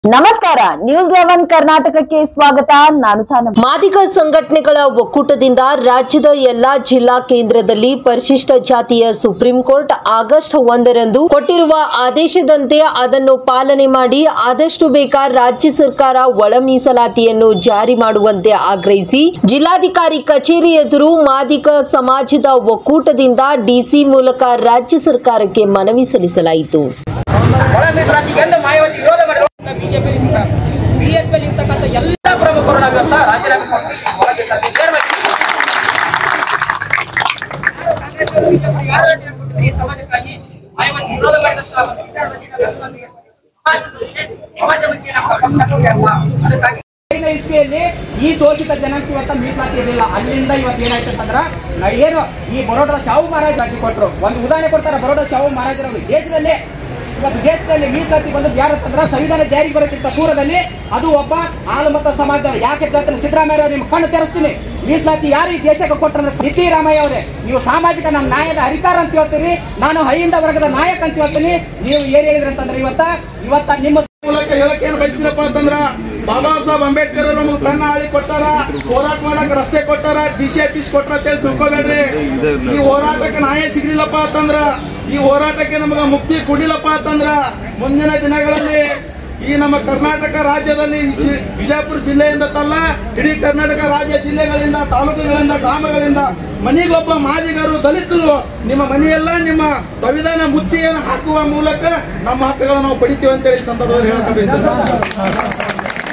ನಮಸ್ಕಾರ news eleven ಕರ್ನಾಟಕಕ್ಕೆ ಸ್ವಾಗತ ನಾನು ತಾನ ಮಾದಿಗ ಸಂಘಟನೆಗಳ ಒಕ್ಕೂಟದಿಂದ ರಾಜ್ಯದ ಎಲ್ಲಾ ಜಿಲ್ಲಾ ಕೇಂದ್ರದಲ್ಲಿ ಪರಿಶಿಷ್ಟ ಜಾತಿಯ ಸುಪ್ರೀಂ ಕೋರ್ಟ್ ಆಗಸ್ಟ್ ಒಂದರಂದು ಕೊಟ್ಟಿರುವ ಆದೇಶದಂತೆ ಅದನ್ನು ಪಾಲನೆ ಮಾಡಿ ಆದಷ್ಟು ಬೇಗ ರಾಜ್ಯ ಸರ್ಕಾರ ಒಳ ಮೀಸಲಾತಿಯನ್ನು ಜಾರಿ ಮಾಡುವಂತೆ ಆಗ್ರಹಿಸಿ ಜಿಲ್ಲಾಧಿಕಾರಿ ಕಚೇರಿ ಎದುರು ಮಾದಿಗ ಸಮಾಜದ ಒಕ್ಕೂಟದಿಂದ ಡಿಸಿ ಮೂಲಕ ರಾಜ್ಯ ಸರ್ಕಾರಕ್ಕೆ ಮನವಿ ಸಲ್ಲಿಸಲಾಯಿತು ಒಳ ಮೀಸಲಾತಿಗೆ ಎಂದು ಮಾಯಾವತಿ ವಿರೋಧ ಮಾಡಿರುವಂತ ಬಿಜೆಪಿ ಬಿಎಸ್ಪಿ ಇರ್ತಕ್ಕಂಥ ಎಲ್ಲ ಪ್ರಮುಖರು ನಾವಿವತ್ತ ರಾಜೀನಾಮೆ ಕೊಟ್ಟು ಒಳ ಮೀಸಲಾತಿ ಕ್ಲಿಯರ್ ಮಾಡಿ ಯಾರು ರಾಜೀನಾಮೆ ಕೊಟ್ಟಿದ್ರು ಈ ಸಮಾಜಕ್ಕಾಗಿ ಮಾಯಾವತಿ ವಿರೋಧ ಮಾಡಿದಂತ ಒಂದು ವಿಚಾರದಲ್ಲಿ ನಾವೆಲ್ಲ BSP ಸಮಾಜದೊಂದಿಗೆ ಸಮಾಜ ಬಗ್ಗೆ ನಮ್ಮ ಪಕ್ಷ ಕೂಡ ಅಲ್ಲ ಅದಕ್ಕಾಗಿ ಐದನೇ ಇಸ್ವಿಯಲ್ಲಿ ಈ ಶೋಷಿತ ಜನಕ್ಕೆ ಇವತ್ತ ಮೀಸಲಾತಿ ಇರಲಿಲ್ಲ ಅಲ್ಲಿಂದ ಇವತ್ತು ಏನಾಯ್ತು ಅಂತಂದ್ರ ನಾ ಏನು ಈ ಬರೋಡದ ಶಾಹು ಮಹಾರಾಜ್ ಹಾಕಿ ಕೊಟ್ರು ಒಂದು ಉದಾಹರಣೆ ಕೊಡ್ತಾರೆ ಬರೋಡ ಶಾಹು ಮಹಾರಾಜರವರು ದೇಶದಲ್ಲೇ ಇವತ್ತು ದೇಶದಲ್ಲಿ ಮೀಸಲಾತಿ ಬಂದದ್ದು ಯಾರು ಅಂತಂದ್ರ ಸಂವಿಧಾನ ಜಾರಿಗೆ ಬರೋಕ್ಕಿಂತ ದೂರದಲ್ಲಿ ಅದು ಒಬ್ಬ ಆಲಮತ ಸಮಾಜದವರು ಯಾಕೆ ಹೇಳ್ತಾರೆ ಸಿದ್ದರಾಮಯ್ಯ ಅವರು ನಿಮ್ ಕಣ್ಣು ತೆರೆಸ್ತೀನಿ ಮೀಸಲಾತಿ ಯಾರು ಈ ದೇಶಕ್ಕೆ ಕೊಟ್ಟರಂದ್ರೆ ಸಿದ್ದರಾಮಯ್ಯ ಅವರೇ ನೀವು ಸಾಮಾಜಿಕ ನಮ್ಮ ನ್ಯಾಯದ ಅಧಿಕಾರ ಅಂತ ಹೇಳ್ತೀರಿ ನಾನು ಹೈಯಿಂದ ವರ್ಗದ ನಾಯಕ ಅಂತ ಹೇಳ್ತೀನಿ ನೀವು ಏನ್ ಹೇಳಿದ್ರಿ ಅಂತಂದ್ರೆ ಇವತ್ತ ಇವತ್ತ ನಿಮ್ಮ ಮೂಲಕ ಹೇಳಕ್ ಏನ್ ಬಯಸ್ತೀನಪ್ಪ ಅಂತಂದ್ರ ಬಾಬಾ ಸಾಹೇಬ್ ಅಂಬೇಡ್ಕರ್ ಅವ್ರು ನಮಗ್ ಕಣ್ಣ ಹಾಳಿ ಕೊಟ್ಟಾರ ಹೋರಾಟ ಮಾಡಕ್ ರಸ್ತೆ ಕೊಟ್ಟಾರ ಡಿ ಸಿ ಆಫೀಸ್ ಕೊಟ್ಟಾರ ಅಂತ ಹೇಳಿ ತಿಳ್ಕೊಬೇಡ್ರಿ ಈ ಹೋರಾಟಕ್ಕೆ ನ್ಯಾಯ ಸಿಗ್ಲಿಲ್ಲಪ್ಪ ಅಂತಂದ್ರ ಈ ಹೋರಾಟಕ್ಕೆ ನಮಗ ಮುಕ್ತಿ ಕೊಡಿಲ್ಲಪ್ಪ ಅಂತಂದ್ರ ಮುಂದಿನ ದಿನಗಳಲ್ಲಿ ಈ ನಮ್ಮ ಕರ್ನಾಟಕ ರಾಜ್ಯದಲ್ಲಿ ವಿಜಿ- ವಿಜಯಪುರ ಜಿಲ್ಲೆಯಿಂದ ತಲ್ಲ ಇಡೀ ಕರ್ನಾಟಕ ರಾಜ್ಯ ಜಿಲ್ಲೆಗಳಿಂದ ತಾಲೂಕುಗಳಿಂದ ಗ್ರಾಮಗಳಿಂದ ಮನೆಗೊಬ್ಬ ಮಾದಿಗರು ದಲಿತರು ನಿಮ್ಮ ಮನೆಯೆಲ್ಲ ನಿಮ್ಮ ಸಂವಿಧಾನ ಮುತ್ತಿಯನ್ನು ಹಾಕುವ ಮೂಲಕ ನಮ್ಮ ಹಕ್ಕುಗಳನ್ನು ನಾವು ಪಡಿತೀವಿ ಅಂತೇಳಿ ಈ ಸಂದರ್ಭದಲ್ಲಿ ಹೇಳಕ್ಕೆ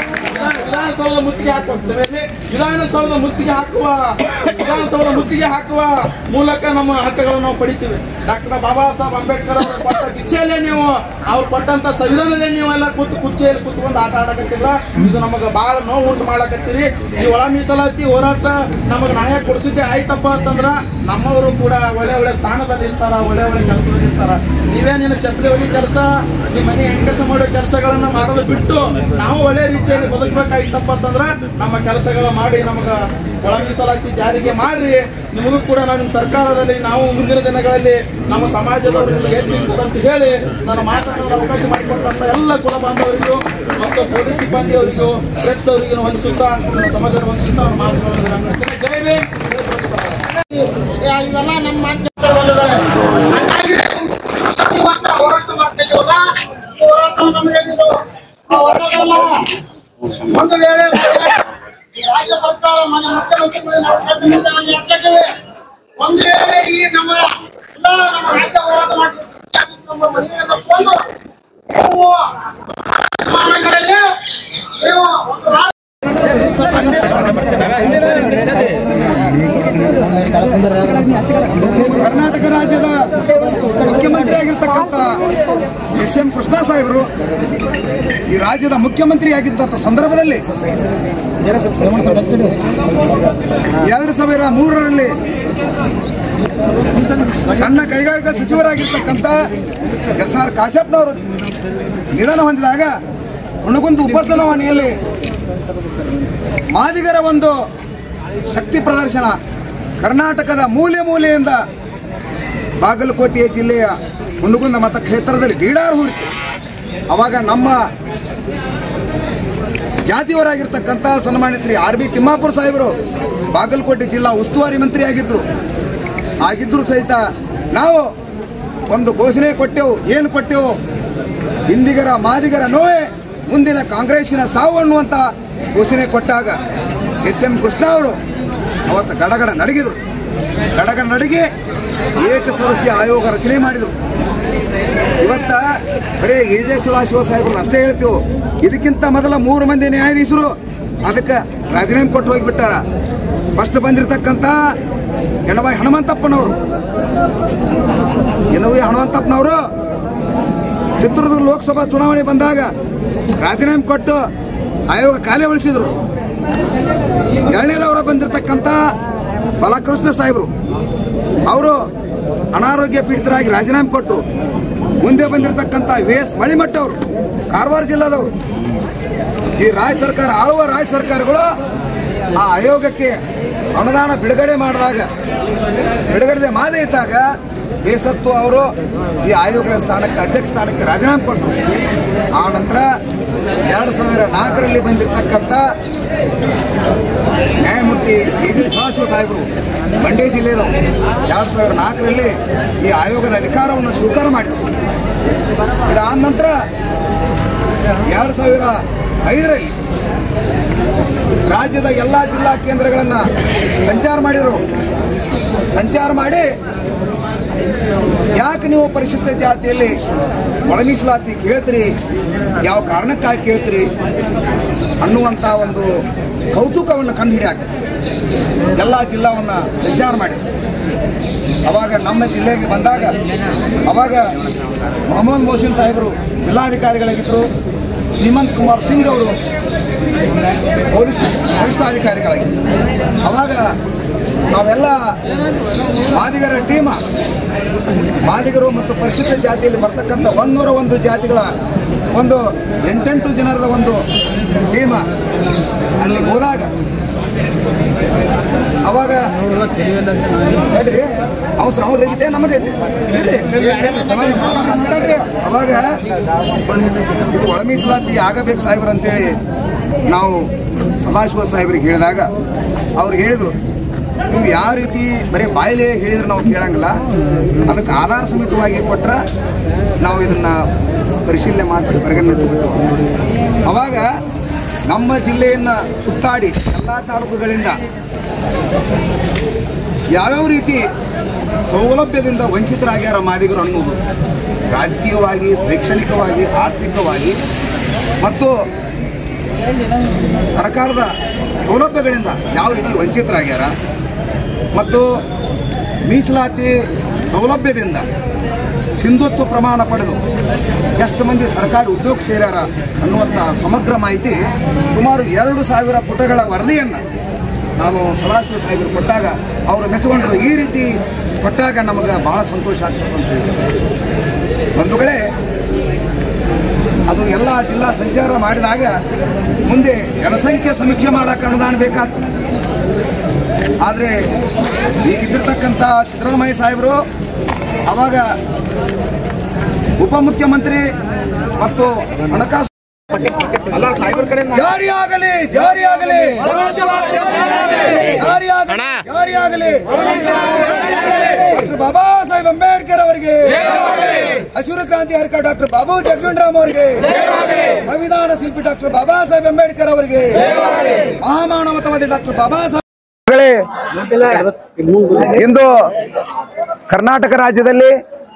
ವಿಧಾನಸೌಧ ಮುತ್ತಿಗೆ ಹಾಕುವ ಸಭೆಯಲ್ಲಿ ವಿಧಾನಸೌಧ ಮುತ್ತಿಗೆ ಹಾಕುವ ವಿಧಾನಸೌಧ ಮುತ್ತಿಗೆ ಹಾಕುವ ಮೂಲಕ ನಮ್ಮ ಹಕ್ಕುಗಳನ್ನು ನಾವು ಪಡಿತೀವಿ ಡಾಕ್ಟರ್ ಬಾಬಾ ಸಾಹೇಬ್ ಅಂಬೇಡ್ಕರ್ ಅವರು ಕೊಟ್ಟ ಭಿಕ್ಷೆಯಲ್ಲೇ ನೀವು ಅವ್ರು ಕೊಟ್ಟಂತ ಸಂವಿಧಾನದಲ್ಲಿ ನೀವೆಲ್ಲ ಕೂತು ಕುರ್ಚಿಯಲ್ಲಿ ಕೂತ್ಕೊಂಡು ಆಟ ಆಡಕತ್ತಿಲ್ಲ ಇದು ನಮಗೆ ಬಹಳ ನೋವು ಉಂಟು ಮಾಡಕತ್ತೀರಿ ಈ ಒಳ ಮೀಸಲಾತಿ ಹೋರಾಟ ನಮಗೆ ನ್ಯಾಯ ಕೊಡಿಸಿದ್ದೆ ಆಯ್ತಪ್ಪ ಅಂತಂದ್ರ ನಮ್ಮವರು ಕೂಡ ಒಳ್ಳೆ ಒಳ್ಳೆ ಸ್ಥಾನದಲ್ಲಿ ಇರ್ತಾರ ಒಳ್ಳೆ ಒಳ್ಳೆ ಕೆಲಸದಲ್ಲಿ ಇರ್ತಾರ ನೀವೇ ನಿನ್ನ ಛತ್ರಿ ಹೊಡಿ ಕೆಲಸ ನಿಮ್ಮ ಮನೆ ಹೆಂಗಸ ಮಾಡೋ ಕೆಲಸಗಳನ್ನ ಮಾಡೋದು ಬಿಟ್ಟು ನಾವು ಒಳ್ಳೆ ರೀತಿಯಲ್ಲಿ ಬದುಕಬೇಕಾಗಿತ್ತಪ್ಪ ಅಂತಂದ್ರ ನಮ್ಮ ಕೆಲಸಗಳ ಮಾಡಿ ನಮಗ ಒಳ ಮೀಸಲಾತಿ ಜಾರಿಗೆ ಮಾಡ್ರಿ ನಿಮಗೂ ಕೂಡ ನಾವು ನಿಮ್ಮ ಸರ್ಕಾರದಲ್ಲಿ ನಾವು ಮುಂದಿನ ದಿನಗಳಲ್ಲಿ ನಮ್ಮ ಸಮಾಜದವರು ನಿಮಗೆ ಎತ್ತಿರ್ತದೆ ಅಂತ ಹೇಳಿ ನಾನು ಮಾತನಾಡಲು ಅವಕಾಶ ಮಾಡಿಕೊಟ್ಟಂತ ಎಲ್ಲ ಕುಲ ಬಾಂಧವರಿಗೂ ಮತ್ತು ಪೊಲೀಸ್ ಸಿಬ್ಬಂದಿಯವರಿಗೂ ಪ್ರೆಸ್ ಅವರಿಗೂ ವಂದಿಸುತ್ತಾ ನನ್ನ ಸಮಾಜದ ವಂದಿಸುತ್ತಾ ನನ್ನ ಮಾತುಗಳನ್ನು ನಾನು ಮುಗಿಸ್ತೇನೆ. ಜೈ ಭೀಮ್ ಇವೆಲ್ಲ ನಮ್ಮ ಹಂಗಾಗಿ ಇವತ್ತ ಹೋರಾಟ ಮಾಡ್ತಿದ್ದೀವಲ್ಲ ಈ ಹೋರಾಟ ನಮಗೆ ಇದು ಆ ಹೋರಾಟವನ್ನ ಒಂದು ವೇಳೆ ಈ ರಾಜ್ಯ ಸರ್ಕಾರ ಮನೆ ಮುಖ್ಯಮಂತ್ರಿಗಳು ನಾವು ಪ್ರತಿನಿಧಿಗಳನ್ನು ಎಚ್ಚರಿದ್ದೇವೆ ಒಂದು ವೇಳೆ ಈ ನಮ್ಮ ಎಲ್ಲ ನಮ್ಮ ರಾಜ್ಯ ಹೋರಾಟ ಮಾಡಿ ನಮ್ಮ ಮನೆಯನ್ನು ಕೊಂಡು ನೀವು ನಿರ್ಮಾಣಗಳಲ್ಲಿ ನೀವು ಒಂದು ರಾಜ್ಯ ಕರ್ನಾಟಕ ರಾಜ್ಯದ ಮುಖ್ಯಮಂತ್ರಿ ಆಗಿರ್ತಕ್ಕಂಥ ಎಸ್ ಎಂ ಕೃಷ್ಣ ಸಾಹೇಬರು ಈ ರಾಜ್ಯದ ಮುಖ್ಯಮಂತ್ರಿ ಆಗಿದ್ದಂಥ ಸಂದರ್ಭದಲ್ಲಿ ಎರಡು ಸಾವಿರ ಮೂರರಲ್ಲಿ ಸಣ್ಣ ಕೈಗಾರಿಕಾ ಸಚಿವರಾಗಿರ್ತಕ್ಕಂಥ ಎಸ್ ಆರ್ ಕಾಶ್ಯಪ್ನವರು ನಿಧನ ಹೊಂದಿದಾಗ ಹುಣಗುಂದ ಉಪಚುನಾವಣೆಯಲ್ಲಿ ಮಾದಿಗರ ಒಂದು ಶಕ್ತಿ ಪ್ರದರ್ಶನ ಕರ್ನಾಟಕದ ಮೂಲೆ ಮೂಲೆಯಿಂದ ಬಾಗಲಕೋಟೆ ಜಿಲ್ಲೆಯ ಹುಣಗುಂದ ಮತಕ್ಷೇತ್ರದಲ್ಲಿ ಗೀಡಾರು ಹೂರಿತು ಅವಾಗ ನಮ್ಮ ಜಾತಿಯವರಾಗಿರ್ತಕ್ಕಂಥ ಸನ್ಮಾನ್ಯ ಶ್ರೀ ಆರ್ ಬಿ ತಿಮ್ಮಾಪುರ ಸಾಹೇಬರು ಬಾಗಲಕೋಟೆ ಜಿಲ್ಲಾ ಉಸ್ತುವಾರಿ ಮಂತ್ರಿ ಆಗಿದ್ರು ಆಗಿದ್ರು ಸಹಿತ ನಾವು ಒಂದು ಘೋಷಣೆ ಕೊಟ್ಟೆವು ಏನು ಕೊಟ್ಟೆವು ಹಿಂದಿಗರ ಮಾದಿಗರ ನೋವೇ ಮುಂದಿನ ಕಾಂಗ್ರೆಸ್ಸಿನ ಸಾವು ಅನ್ನುವಂತ ಘೋಷಣೆ ಕೊಟ್ಟಾಗ ಎಸ್ ಎಂ ಕೃಷ್ಣ ಅವರು ಅವತ್ತು ಗಡಗಡ ನಡಗಿದ್ರು ಗಡಗಡ ನಡಗಿ ಏಕ ಸದಸ್ಯ ಆಯೋಗ ರಚನೆ ಮಾಡಿದ್ರು ಇವತ್ತ ಬರೀ ಎ ಜೆ ಸದಾಶಿವ ಸಾಹೇಬ್ರನ್ನ ಅಷ್ಟೇ ಹೇಳ್ತೀವಿ ಇದಕ್ಕಿಂತ ಮೊದಲ ಮೂರು ಮಂದಿ ನ್ಯಾಯಾಧೀಶರು ಅದಕ್ಕೆ ರಾಜೀನಾಮೆ ಕೊಟ್ಟು ಹೋಗಿಬಿಟ್ಟಾರ ಫಸ್ಟ್ ಬಂದಿರತಕ್ಕಂತ ಎಣವಾಯಿ ಹನುಮಂತಪ್ಪನವರು ಎಣವಾಯಿ ಹನುಮಂತಪ್ಪನವರು ಚಿತ್ರದುರ್ಗ ಲೋಕಸಭಾ ಚುನಾವಣೆ ಬಂದಾಗ ರಾಜೀನಾಮೆ ಕೊಟ್ಟು ಆಯೋಗ ಖಾಲಿ ಉಳಿಸಿದ್ರು ಎರಡನೇದವರ ಬಂದಿರತಕ್ಕಂತ ಬಾಲಕೃಷ್ಣ ಸಾಹೇಬರು ಅವರು ಅನಾರೋಗ್ಯ ಪೀಡಿತರಾಗಿ ರಾಜೀನಾಮೆ ಕೊಟ್ಟರು ಮುಂದೆ ಬಂದಿರತಕ್ಕಂತ ವಿ ಎಸ್ ಮಳಿಮಠ ಅವರು ಕಾರವಾರ ಜಿಲ್ಲಾದವರು ಈ ರಾಜ್ಯ ಸರ್ಕಾರ ಆಳುವ ರಾಜ್ಯ ಸರ್ಕಾರಗಳು ಆ ಆಯೋಗಕ್ಕೆ ಅನುದಾನ ಬಿಡುಗಡೆ ಮಾಡಿದಾಗ ಬಿಡುಗಡೆ ಮಾಡದೇ ಇದ್ದಾಗ ಬೇಸತ್ತು ಅವರು ಈ ಆಯೋಗ ಸ್ಥಾನಕ್ಕೆ ಅಧ್ಯಕ್ಷ ಸ್ಥಾನಕ್ಕೆ ರಾಜೀನಾಮೆ ಕೊಟ್ಟರು ಆ ನಂತರ ಎರಡು ಸಾವಿರ ನಾಲ್ಕರಲ್ಲಿ ಬಂದಿರತಕ್ಕಂಥ ನ್ಯಾಯಮೂರ್ತಿ ಎ ಜಿ ಸದಾಶಿವ ಸಾಹೇಬರು ಮಂಡ್ಯ ಜಿಲ್ಲೆಯವರು ಎರಡು ಸಾವಿರ ನಾಲ್ಕರಲ್ಲಿ ಈ ಆಯೋಗದ ಅಧಿಕಾರವನ್ನು ಸ್ವೀಕಾರ ಮಾಡಿದರು ಇದಾದ ನಂತರ ಎರಡು ಸಾವಿರ ಐದರಲ್ಲಿ ರಾಜ್ಯದ ಎಲ್ಲ ಜಿಲ್ಲಾ ಕೇಂದ್ರಗಳನ್ನು ಸಂಚಾರ ಮಾಡಿದರು ಸಂಚಾರ ಮಾಡಿ ಯಾಕೆ ನೀವು ಪರಿಶಿಷ್ಟ ಜಾತಿಯಲ್ಲಿ ಒಳ ಮೀಸಲಾತಿ ಕೇಳ್ತೀರಿ ಯಾವ ಕಾರಣಕ್ಕಾಗಿ ಕೇಳ್ತೀರಿ ಅನ್ನುವಂಥ ಒಂದು ಕೌತುಕವನ್ನು ಕಂಡುಹಿಡಿಯಾಕ ಎಲ್ಲ ಜಿಲ್ಲಾವನ್ನು ಸಂಚಾರ ಮಾಡಿ ಅವಾಗ ನಮ್ಮ ಜಿಲ್ಲೆಗೆ ಬಂದಾಗ ಅವಾಗ ಮೊಹಮ್ಮದ್ ಮೋಸಿನ್ ಸಾಹೇಬರು ಜಿಲ್ಲಾಧಿಕಾರಿಗಳಾಗಿದ್ದರು ಹೇಮಂತ್ ಕುಮಾರ್ ಸಿಂಗ್ ಅವರು ಪೊಲೀಸ್ ವರಿಷ್ಠಾಧಿಕಾರಿಗಳಾಗಿದ್ದರು ಅವಾಗ ನಾವೆಲ್ಲ ಮಾದಿಗರ ಟೀಮ ಮಾದಿಗರು ಮತ್ತು ಪರಿಶಿಷ್ಟ ಜಾತಿಯಲ್ಲಿ ಬರ್ತಕ್ಕಂಥ ಒಂದೂರ ಒಂದು ಜಾತಿಗಳ ಒಂದು ಎಂಟೆಂಟು ಜನರದ ಒಂದು ಟೀಮ ಅಲ್ಲಿ ಹೋದಾಗ ಅವಾಗ ನೋಡ್ರಿ ಅವಸರ ಅವ್ರಿಗೆ ನಮಗೈತಿ ಅವಾಗ ಇದು ಒಳ ಮೀಸಲಾತಿ ಆಗಬೇಕು ಸಾಹೇಬ್ರು ಅಂತೇಳಿ ನಾವು ಸದಾಶಿವ ಸಾಹೇಬ್ರಿಗೆ ಹೇಳಿದಾಗ ಅವ್ರು ಹೇಳಿದ್ರು ನೀವು ಯಾವ ರೀತಿ ಬರೀ ಬಾಯಿಲೆ ಹೇಳಿದ್ರೆ ನಾವು ಕೇಳಂಗಿಲ್ಲ ಅದಕ್ಕೆ ಆಧಾರ ಸಮೇತವಾಗಿ ಕೊಟ್ರ ನಾವು ಇದನ್ನ ಪರಿಶೀಲನೆ ಮಾಡಿ ಪರಿಗಣನೆ ತಗೋತೀವಿ ಅವಾಗ ನಮ್ಮ ಜಿಲ್ಲೆಯನ್ನ ಸುತ್ತಾಡಿ ಎಲ್ಲ ತಾಲೂಕುಗಳಿಂದ ಯಾವ್ಯಾವ ರೀತಿ ಸೌಲಭ್ಯದಿಂದ ವಂಚಿತರಾಗ್ಯಾರ ಮಾದಿಗರು ಅನ್ನೋದು ರಾಜಕೀಯವಾಗಿ ಶೈಕ್ಷಣಿಕವಾಗಿ ಆರ್ಥಿಕವಾಗಿ ಮತ್ತು ಸರ್ಕಾರದ ಸೌಲಭ್ಯಗಳಿಂದ ಯಾವ ರೀತಿ ವಂಚಿತರಾಗ್ಯಾರ ಮತ್ತು ಮೀಸಲಾತಿ ಸೌಲಭ್ಯದಿಂದ ಸಿಂಧುತ್ವ ಪ್ರಮಾಣ ಪಡೆದು ಎಷ್ಟು ಮಂದಿ ಸರ್ಕಾರಿ ಉದ್ಯೋಗ ಸೇರ್ಯಾರ ಅನ್ನುವಂಥ ಸಮಗ್ರ ಮಾಹಿತಿ ಸುಮಾರು ಎರಡು ಸಾವಿರ ಪುಟಗಳ ವರದಿಯನ್ನು ನಾನು ಸದಾಶಿವ ಸಾಹೇಬರು ಕೊಟ್ಟಾಗ ಅವರು ಮೆಚ್ಚಿಕೊಂಡ್ರು ಈ ರೀತಿ ಕೊಟ್ಟಾಗ ನಮಗೆ ಬಹಳ ಸಂತೋಷ ಆಗ್ತದೆ ಅಂತ ಹೇಳಿ ಒಂದು ಕಡೆ ಅದು ಎಲ್ಲ ಜಿಲ್ಲಾ ಸಂಚಾರ ಮಾಡಿದಾಗ ಮುಂದೆ ಜನಸಂಖ್ಯೆ ಸಮೀಕ್ಷೆ ಮಾಡಕ್ಕೆ ಅನುದಾನ ಬೇಕಾಗ್ತದೆ ಆದರೆ ಈಗಿದ್ದಿರ್ತಕ್ಕಂಥ ಸಿದ್ದರಾಮಯ್ಯ ಸಾಹೇಬರು ಅವಾಗ ಉಪಮುಖ್ಯಮಂತ್ರಿ ಮತ್ತು ಹಣಕಾಸು ಜಾರಿಯಾಗಲಿ ಜಾರಿಯಾಗಲಿ ಜಾರಿಯಾಗಲಿ ಜಾರಿಯಾಗಲಿ ಡಾಕ್ಟರ್ ಬಾಬಾ ಸಾಹೇಬ್ ಅಂಬೇಡ್ಕರ್ ಅವರಿಗೆ ಹಸಿರು ಕ್ರಾಂತಿ ಹರಿಕ ಡಾಕ್ಟರ್ ಬಾಬು ಜಗಜೀವನರಾಮ್ ಅವರಿಗೆ ಸಂವಿಧಾನ ಶಿಲ್ಪಿ ಡಾಕ್ಟರ್ ಬಾಬಾ ಸಾಹೇಬ್ ಅಂಬೇಡ್ಕರ್ ಅವರಿಗೆ ಮಹಾಮಾನವತವಾದಿ ಡಾಕ್ಟರ್ ಬಾಬಾ ಸಾಹೇಬ್ ಇಂದು ಕರ್ನಾಟಕ ರಾಜ್ಯದಲ್ಲಿ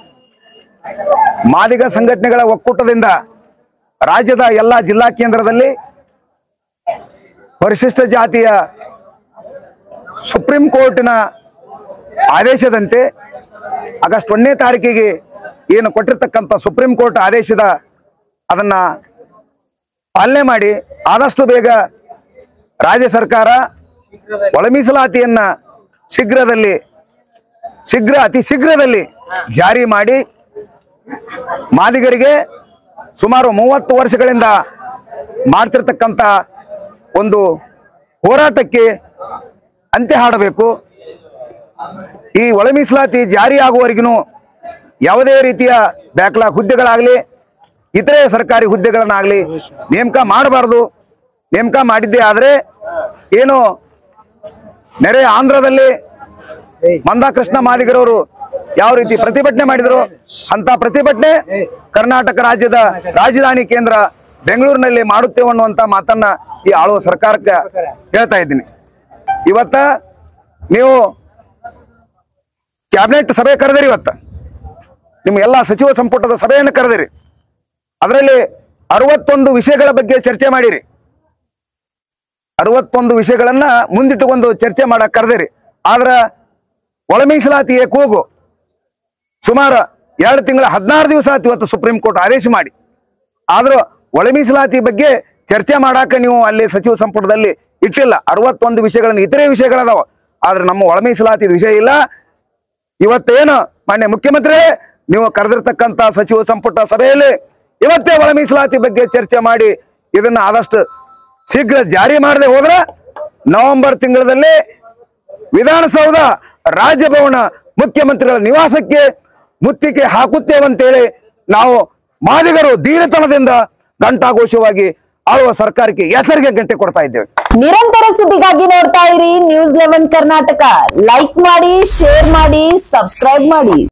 ಮಾದಿಗ ಸಂಘಟನೆಗಳ ಒಕ್ಕೂಟದಿಂದ ರಾಜ್ಯದ ಎಲ್ಲ ಜಿಲ್ಲಾ ಕೇಂದ್ರದಲ್ಲಿ ಪರಿಶಿಷ್ಟ ಜಾತಿಯ ಸುಪ್ರೀಂ ಕೋರ್ಟಿನ ಆದೇಶದಂತೆ ಆಗಸ್ಟ್ ಒಂದನೇ ತಾರೀಕಿಗೆ ಏನು ಕೊಟ್ಟಿರ್ತಕ್ಕಂಥ ಸುಪ್ರೀಂ ಕೋರ್ಟ್ ಆದೇಶದ ಅದನ್ನ ಪಾಲನೆ ಮಾಡಿ ಆದಷ್ಟು ಬೇಗ ರಾಜ್ಯ ಸರ್ಕಾರ ಒಳ ಮೀಸಲಾತಿಯನ್ನ ಶೀಘ್ರದಲ್ಲಿ ಶೀಘ್ರ ಅತಿ ಶೀಘ್ರದಲ್ಲಿ ಜಾರಿ ಮಾಡಿ ಮಾದಿಗರಿಗೆ ಸುಮಾರು ಮೂವತ್ತು ವರ್ಷಗಳಿಂದ ಮಾಡ್ತಿರ್ತಕ್ಕಂಥ ಒಂದು ಹೋರಾಟಕ್ಕೆ ಅಂತ್ಯ ಹಾಡಬೇಕು ಈ ಒಳ ಮೀಸಲಾತಿ ಜಾರಿ ಆಗುವವರೆಗೂ ಯಾವುದೇ ರೀತಿಯ ಬ್ಯಾಕ್ಲಾಗ್ ಹುದ್ದೆಗಳಾಗಲಿ ಇತರೆ ಸರ್ಕಾರಿ ಹುದ್ದೆಗಳನ್ನಾಗಲಿ ನೇಮಕ ಮಾಡಬಾರ್ದು ನೇಮಕ ಮಾಡಿದ್ದೇ ಆದರೆ ಏನು ನೆರೆ ಆಂಧ್ರದಲ್ಲಿ ಮಂದಾಕೃಷ್ಣ ಮಾದಿಗರವರು ಯಾವ ರೀತಿ ಪ್ರತಿಭಟನೆ ಮಾಡಿದ್ರು ಅಂತ ಪ್ರತಿಭಟನೆ ಕರ್ನಾಟಕ ರಾಜ್ಯದ ರಾಜಧಾನಿ ಕೇಂದ್ರ ಬೆಂಗಳೂರಿನಲ್ಲಿ ಮಾಡುತ್ತೇವೆ ಅನ್ನುವಂತ ಮಾತನ್ನ ಈ ಆಳುವ ಸರ್ಕಾರಕ್ಕೆ ಹೇಳ್ತಾ ಇದ್ದೀನಿ ಇವತ್ತ ನೀವು ಕ್ಯಾಬಿನೆಟ್ ಸಭೆ ಕರೆದಿರಿ ಇವತ್ತ ನಿಮ್ಮ ಎಲ್ಲ ಸಚಿವ ಸಂಪುಟದ ಸಭೆಯನ್ನು ಕರೆದಿರಿ ಅದರಲ್ಲಿ ಅರವತ್ತೊಂದು ವಿಷಯಗಳ ಬಗ್ಗೆ ಚರ್ಚೆ ಮಾಡಿರಿ ಅರವತ್ತೊಂದು ವಿಷಯಗಳನ್ನ ಮುಂದಿಟ್ಟುಕೊಂಡು ಚರ್ಚೆ ಮಾಡಕ್ ಕರೆದಿರಿ ಆದ್ರ ಒಳ ಮೀಸಲಾತಿಯ ಕೂಗು ಸುಮಾರು ಎರಡು ತಿಂಗಳ ಹದಿನಾರು ದಿವಸ ಆಯ್ತು ಇವತ್ತು ಸುಪ್ರೀಂ ಕೋರ್ಟ್ ಆದೇಶ ಮಾಡಿ ಆದ್ರೂ ಒಳ ಮೀಸಲಾತಿ ಬಗ್ಗೆ ಚರ್ಚೆ ಮಾಡಾಕ ನೀವು ಅಲ್ಲಿ ಸಚಿವ ಸಂಪುಟದಲ್ಲಿ ಇಟ್ಟಿಲ್ಲ ಅರವತ್ತೊಂದು ವಿಷಯಗಳನ್ನು ಇತರೆ ವಿಷಯಗಳದಾವ ಆದ್ರೆ ನಮ್ಮ ಒಳ ಮೀಸಲಾತಿ ವಿಷಯ ಇಲ್ಲ ಇವತ್ತೇನು ಮಾನ್ಯ ಮುಖ್ಯಮಂತ್ರಿ ನೀವು ಕರೆದಿರ್ತಕ್ಕಂಥ ಸಚಿವ ಸಂಪುಟ ಸಭೆಯಲ್ಲಿ ಇವತ್ತೇ ಒಳ ಮೀಸಲಾತಿ ಬಗ್ಗೆ ಚರ್ಚೆ ಮಾಡಿ ಇದನ್ನ ಆದಷ್ಟು ಶೀಘ್ರ ಜಾರಿ ಮಾಡದೆ ಹೋದ್ರೆ ನವೆಂಬರ್ ತಿಂಗಳಲ್ಲಿ ವಿಧಾನಸೌಧ ರಾಜಭವನ ಮುಖ್ಯಮಂತ್ರಿಗಳ ನಿವಾಸಕ್ಕೆ ಮುತ್ತಿಗೆ ಹಾಕುತ್ತೇವಂತೇಳಿ ನಾವು ಮಾದಿಗರು ಧೀರತನದಿಂದ ಘಂಟಾಘೋಷವಾಗಿ ಆಳುವ ಸರ್ಕಾರಕ್ಕೆ ಹೆಸರಿಗೆ ಗಂಟೆ ಕೊಡ್ತಾ ಇದ್ದೇವೆ ನಿರಂತರ ಸುದ್ದಿಗಾಗಿ ನೋಡ್ತಾ ಇರಿ ನ್ಯೂಸ್ ಲೆವೆನ್ ಕರ್ನಾಟಕ ಲೈಕ್ ಮಾಡಿ ಶೇರ್ ಮಾಡಿ ಸಬ್ಸ್ಕ್ರೈಬ್ ಮಾಡಿ